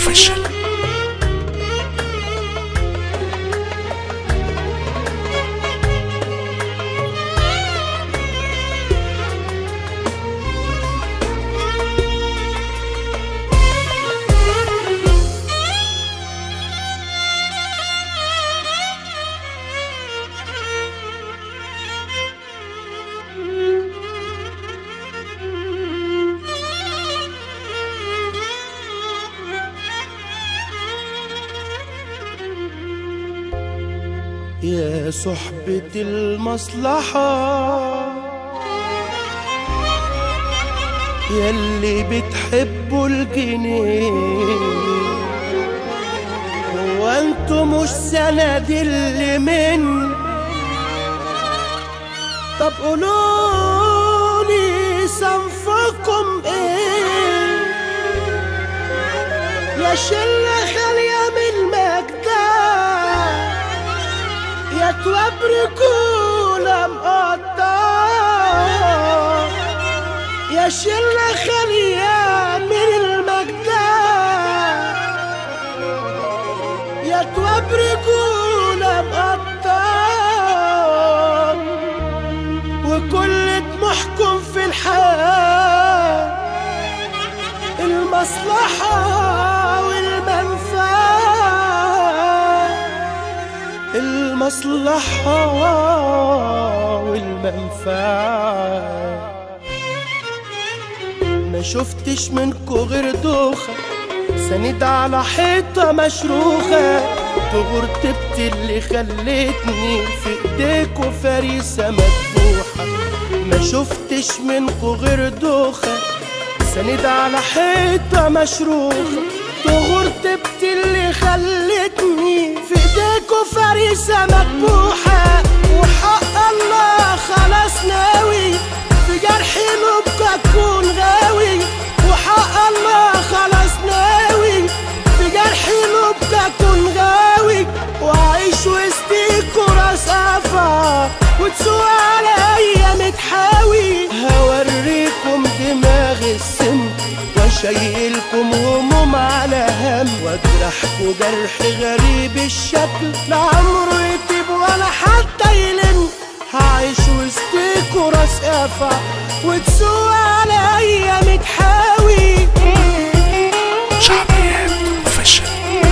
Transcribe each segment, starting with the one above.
اوفيشال يا صحبة المصلحة يلي بتحبوا الجنيه هو انتوا مش سند اللي من طب قولولي صنفكم ايه يا شلة خالية من المجدة يا توبركوا مقطع يا شلة خالية من المجدة يا توبركوا مقطع وكل طموحكم في الحياة المصلحة والمنفعة المصلحة والمنفعة ما شفتش منكو غير دوخة سند على حيطة مشروخة تغور تبت اللي خلتني في ايديكو فريسة مذبوحة ما شفتش منكو غير دوخة سند على حيطة مشروخة تغور تبت اللي خلتني في ايديكو فريسة مذبوحة وحق الله خلاص ناوي في جرح لبك اكون غاوي وحق الله خلاص ناوي في جرح لبك اكون غاوي واعيش وسطيكوا راس قفا وتسوق عليا متحاوي هوريكم دماغ السم واشيلكم هموم على هم واجرحكوا جرح غريب الشكل لا عمره يطيب ولا حتى يلم هعيش وسطيكوا راس قفا وتسوق عليا متحاوي شعبيات اوفيشال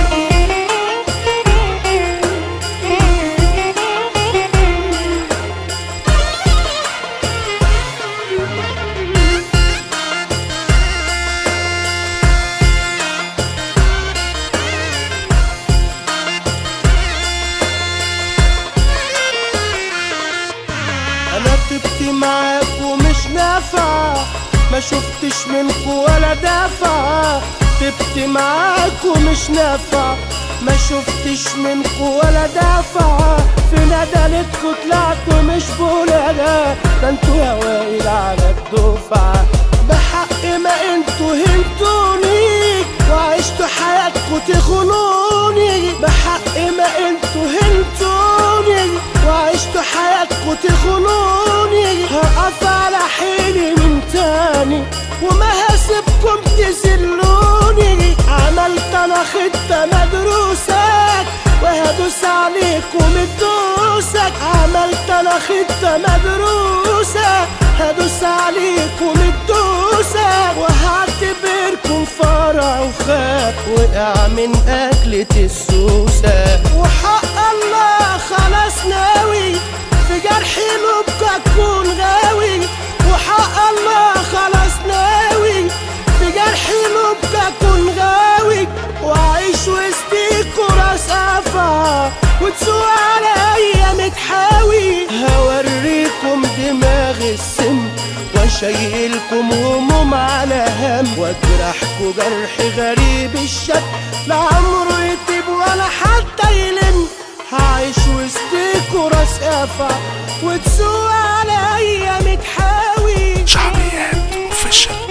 انا طبت معاكوا مش نافع ما شفتش منكوا ولا دافع طبت معاكوا مش نافع ما شفتش منكوا ولا دافع في ندلتكوا طلعتوا مش بولالا ده انتوا هوايل على الدفعة بحق ما انتوا هنتوني وعشتوا حياتكوا تخونوني بحق ما انتوا هنتوني وعشتوا حياتكوا تخونوني هقف على حيلي من تاني وما هسيبكم تذلوني عملت انا خطة مدروسة وهدوس عليكم الدوسك عملت انا خطة مدروسة هدوس عليكم الدوسة وهعتبركم فرع وخاف وقع من أكلة السوسة وحق الله خلاص ناوي في جرح لبك أكون غاوي وحق الله خلاص ناوي في جرح لبك أكون غاوي وأعيش وسطيكوا راس قفا وتسوق عليا متحاوي هوريكم دماغ السم واشيلكم هموم على هم واجرحكوا جرح غريب الشكل لا عمره يطيب ولا حتى يلم هعيش وسطيكوا راس قفا وتسوق عليا متحاوي شعبيات اوفيشال